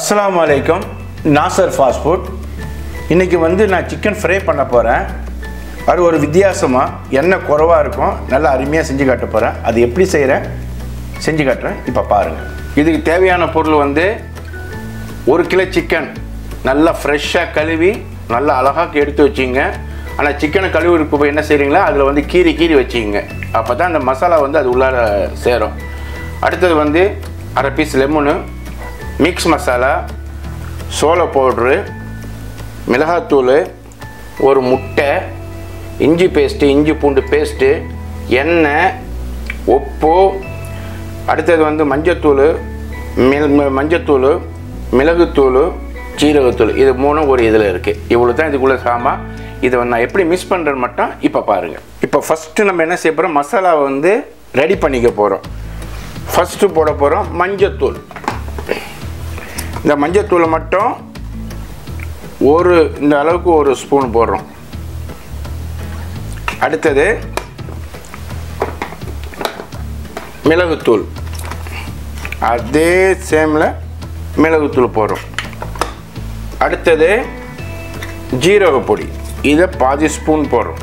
அஸ்ஸலாமு அலைக்கும் Nassar fast food இன்றைக்கி வந்து நான் சிக்கன் ஃப்ரை பண்ண போகிறேன் அது ஒரு வித்தியாசமாக எண்ணெய் குறவாக இருக்கும் நல்லா அருமையாக செஞ்சு காட்ட போகிறேன் அது எப்படி செய்கிறேன் செஞ்சு காட்டுறேன் இப்போ பாருங்கள் இதுக்கு தேவையான பொருள் வந்து ஒரு கிலோ சிக்கன் நல்லா ஃப்ரெஷ்ஷாக கழுவி நல்லா அழகாக எடுத்து வச்சிங்க ஆனால் சிக்கனை கழுவி இருக்க என்ன செய்கிறீங்களா அதில் வந்து கீறி கீறி வச்சிங்க அப்போ தான் அந்த மசாலா வந்து அது உள்ளார சேரும் அடுத்தது வந்து அரை பீஸ் லெமனு மிக்ஸ் மசாலா சோள பவுட்ரு மிளகாத்தூள் ஒரு முட்டை இஞ்சி பேஸ்ட்டு இஞ்சி பூண்டு பேஸ்ட்டு எண்ணெய் உப்பு அடுத்தது வந்து மஞ்சத்தூள் மில் ம- மஞ்சத்தூள் மிளகுத்தூள் சீரகத்தூள் இது மூணும் ஒரு இதில் இருக்குது இவ்வளோ தான் இதுக்குள்ளே சாமான் இதை நான் எப்படி மிஸ் பண்ணுறேன்னு மட்டும் இப்போ பாருங்கள் இப்போ ஃபஸ்ட்டு நம்ம என்ன செய்ய போகிறோம் மசாலாவை வந்து ரெடி பண்ணிக்க போகிறோம் ஃபஸ்ட்டு போட போகிறோம் மஞ்சத்தூள் இந்த மஞ்சத்தூளை மட்டும் ஒரு இந்த அளவுக்கு ஒரு ஸ்பூன் போடுறோம் அடுத்தது மிளகுத்தூள் அதே சேமில் மிளகுத்தூள் போடுறோம் அடுத்தது ஜீரக பொடி இதை பாதி ஸ்பூன் போடுறோம்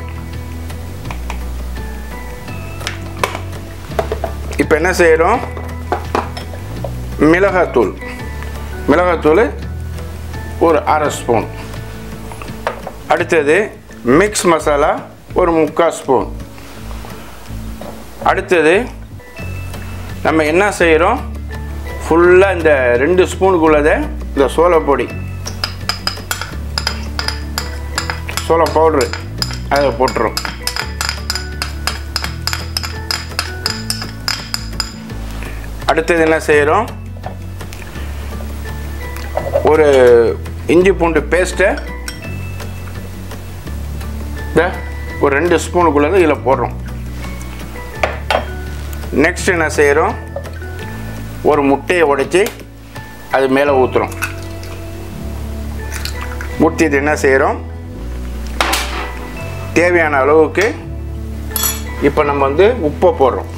இப்போ என்ன செய்கிறோம் மிளகாத்தூள் மிளகாத்தூள் ஒரு அரை ஸ்பூன் அடுத்தது மிக்ஸ் மசாலா ஒரு முக்கால் ஸ்பூன் அடுத்தது நம்ம என்ன செய்கிறோம் ஃபுல்லாக இந்த ரெண்டு ஸ்பூனுக்குள்ளதை இந்த சோளப்பொடி சோள பவுட்ரு அதை போட்டுரும் அடுத்தது என்ன செய்கிறோம் ஒரு இஞ்சி பூண்டு பேஸ்ட்டை ஒரு ரெண்டு ஸ்பூனுக்குள்ளது இதில் போடுறோம் நெக்ஸ்ட் என்ன செய்கிறோம் ஒரு முட்டையை உடைச்சி அது மேலே ஊற்றுறோம் ஊற்றிட்டு என்ன செய்கிறோம் தேவையான அளவுக்கு இப்போ நம்ம வந்து உப்பை போடுறோம்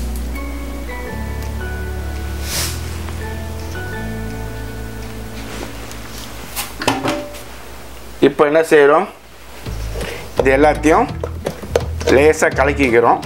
இப்போ என்ன செய்கிறோம் இது எல்லாத்தையும் லேசாக கலக்கிக்கிறோம்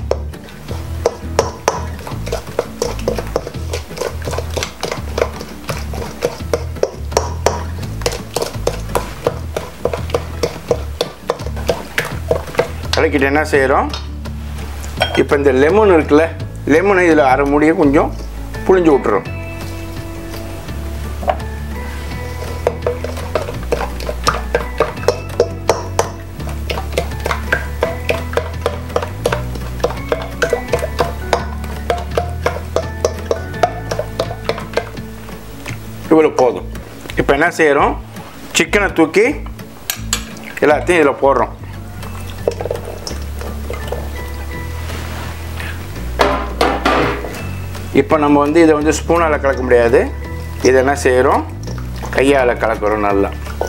கலக்கிட்டு என்ன செய்கிறோம் இப்போ இந்த லெமன் இருக்குல்ல லெமனை இதில் அரை முடியை கொஞ்சம் புழிஞ்சு விட்டுறோம் இவ்வளோ போதும் இப்போ என்ன செய்கிறோம் சிக்கனை தூக்கி எல்லாத்தையும் இதில் போடுறோம் இப்போ நம்ம வந்து இதை வந்து ஸ்பூனால் கலக்க முடியாது இதை என்ன செய்கிறோம் கையால் கலக்கிறோம் நல்லா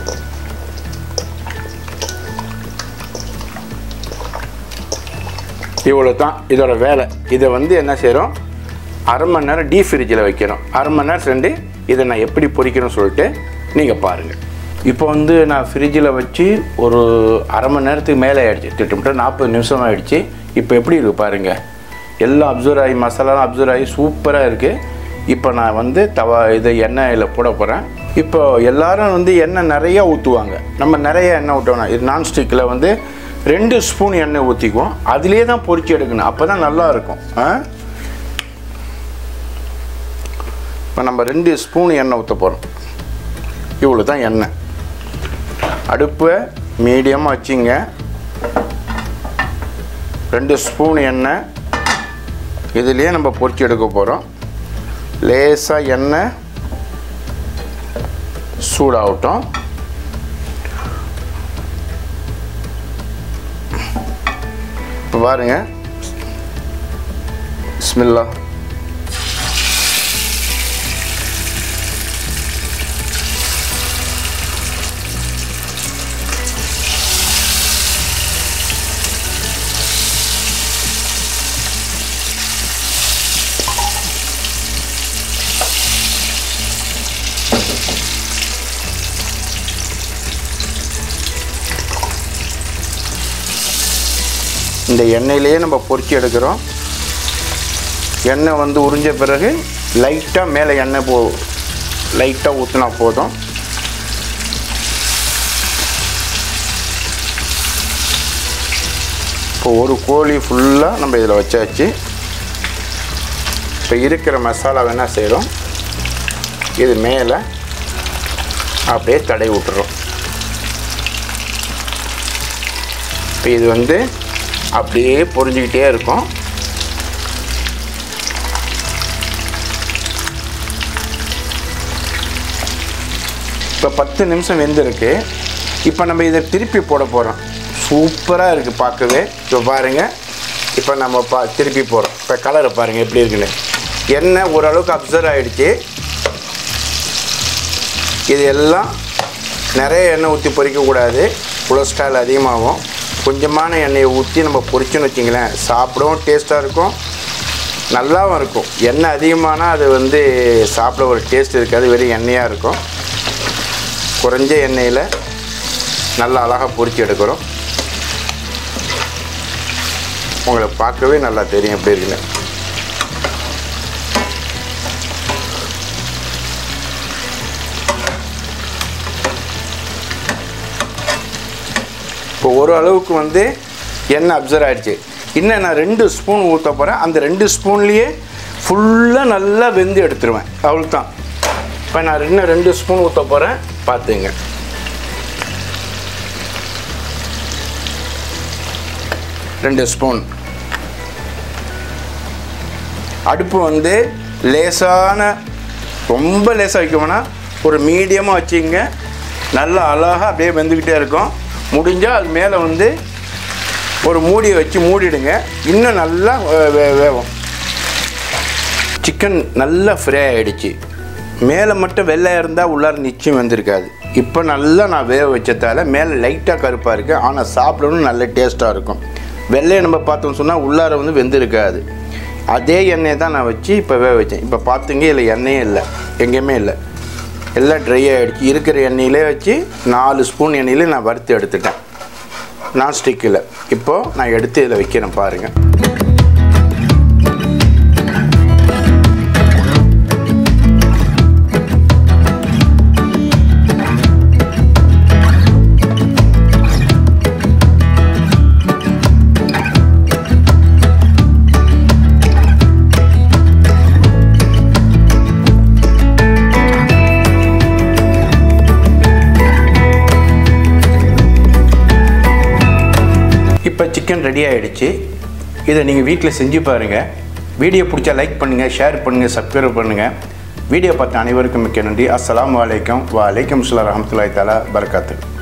இவ்வளோ தான் இதோட வேலை இதை வந்து என்ன செய்கிறோம் அரை மணி நேரம் டீப் ஃப்ரிட்ஜில் வைக்கிறோம் அரை மணி நேரம் சென்று இதை நான் எப்படி பொரிக்கணும்னு சொல்லிட்டு நீங்கள் பாருங்கள் இப்போ வந்து நான் ஃப்ரிட்ஜில் வச்சு ஒரு அரை மணி நேரத்துக்கு மேலே ஆயிடுச்சு திட்டமிட்ட நாற்பது நிமிஷம் ஆயிடுச்சு இப்போ எப்படி இருக்குது பாருங்கள் எல்லாம் அப்சர்வ் ஆகி மசாலாலாம் அப்சர்வ் ஆகி சூப்பராக இருக்குது இப்போ நான் வந்து தவா இது எண்ணெயில் போட போகிறேன் இப்போ எல்லாரும் வந்து எண்ணெய் நிறையா ஊற்றுவாங்க நம்ம நிறைய எண்ணெய் ஊற்றணும் இது நான்ஸ்டிக்கில் வந்து ரெண்டு ஸ்பூன் எண்ணெய் ஊற்றிக்குவோம் அதுலேயே தான் பொரிச்சு எடுக்கணும் அப்போ தான் நல்லா இருக்கும் ஆ இப்போ நம்ம ரெண்டு ஸ்பூன் எண்ணெய் ஊற்ற போகிறோம் இவ்வளோ தான் எண்ணெய் அடுப்பை மீடியமாக வச்சிங்க ரெண்டு ஸ்பூன் எண்ணெய் இதுலேயே நம்ம பொரிச்சு எடுக்க போகிறோம் லேசாக எண்ணெய் சூடாகட்டும் இப்போ பாருங்க பிஸ்மில்லா இந்த எண்ணெயிலேயே நம்ம பொரிச்சு எடுக்கிறோம் எண்ணெய் வந்து உறிஞ்ச பிறகு லைட்டாக மேலே எண்ணெய் போ லைட்டாக ஊற்றினா போதும் இப்போ ஒரு கோழி ஃபுல்லாக நம்ம இதில் வச்சாச்சு இப்போ இருக்கிற மசாலா என்ன செய்கிறோம் இது மேலே அப்படியே தடவி விட்டுறோம் இப்போ இது வந்து அப்படியே பொரிஞ்சுக்கிட்டே இருக்கும் இப்போ பத்து நிமிஷம் வெந்திருக்கு இப்போ நம்ம இதை திருப்பி போட போகிறோம் சூப்பராக இருக்குது பார்க்கவே இப்போ பாருங்கள் இப்போ நம்ம பா திருப்பி போகிறோம் இப்போ கலரை பாருங்கள் எப்படி இருக்குன்னு எண்ணெய் ஓரளவுக்கு அப்சர்வ் ஆகிடுச்சு இது எல்லாம் நிறைய எண்ணெய் ஊற்றி பொரிக்கக்கூடாது கொலஸ்ட்ரால் அதிகமாகும் கொஞ்சமான எண்ணெயை ஊற்றி நம்ம பொரிச்சோன்னு வச்சிங்களேன் சாப்பிடவும் டேஸ்ட்டாக இருக்கும் நல்லாவும் இருக்கும் எண்ணெய் அதிகமானால் அது வந்து சாப்பிட ஒரு டேஸ்ட் இருக்காது வெறும் எண்ணெயாக இருக்கும் குறைஞ்ச எண்ணெயில் நல்லா அழகாக பொரிச்சு எடுக்கிறோம் உங்களுக்கு பார்க்கவே நல்லா தெரியும் எப்படி இருக்குன்னு இப்போ ஒரு அளவுக்கு வந்து எண்ணெய் அப்சர்வ் ஆகிடுச்சு இன்னும் நான் ரெண்டு ஸ்பூன் ஊற்ற போகிறேன் அந்த ரெண்டு ஸ்பூன்லேயே ஃபுல்லாக நல்லா வெந்து எடுத்துருவேன் அவ்வளோதான் இப்போ நான் இன்னும் ரெண்டு ஸ்பூன் ஊற்ற போகிறேன் பார்த்துங்க ரெண்டு ஸ்பூன் அடுப்பு வந்து லேசான ரொம்ப லேசாக வைக்க வேணாம் ஒரு மீடியமாக வச்சுங்க நல்லா அழகாக அப்படியே வெந்துக்கிட்டே இருக்கும் முடிஞ்சால் அது மேலே வந்து ஒரு மூடியை வச்சு மூடிடுங்க இன்னும் நல்லா வே- வே- வேகும் சிக்கன் நல்லா ஃப்ரை ஆகிடுச்சு மேலே மட்டும் வெள்ளையாக இருந்தால் உள்ளார நிச்சயம் வந்திருக்காது இப்போ நல்லா நான் வேக வச்சதால மேலே லைட்டாக கருப்பாக இருக்குது ஆனால் சாப்பிடணும் நல்ல டேஸ்ட்டாக இருக்கும் வெள்ளையை நம்ம பார்த்தோம்னு சொன்னால் உள்ளார வந்து வெந்திருக்காது அதே எண்ணெயை தான் நான் வச்சு இப்போ வேக வச்சேன் இப்போ பார்த்துங்க இதில் எண்ணெயே இல்லை எங்கேயுமே இல்லை எல்லாம் ட்ரை ஆகிடுச்சு இருக்கிற எண்ணெயிலே வச்சு நாலு ஸ்பூன் எண்ணெயிலே நான் வறுத்து எடுத்துட்டேன் நான்ஸ்டிக்கில் இப்போது நான் எடுத்து இதில் வைக்கிறேன் பாருங்கள் இப்போ சிக்கன் ரெடி ஆகிடுச்சு இதை நீங்கள் வீட்டில் செஞ்சு பாருங்கள் வீடியோ பிடிச்சா லைக் பண்ணுங்கள் ஷேர் பண்ணுங்கள் சப்ஸ்கிரைப் பண்ணுங்கள் வீடியோ பார்த்த அனைவருக்கும் மிக்க நன்றி அஸ்ஸலாமு அலைக்கும் வ அலைக்கும் சலாம் ரஹமத்துல்லாஹி தாலா பரகாத்து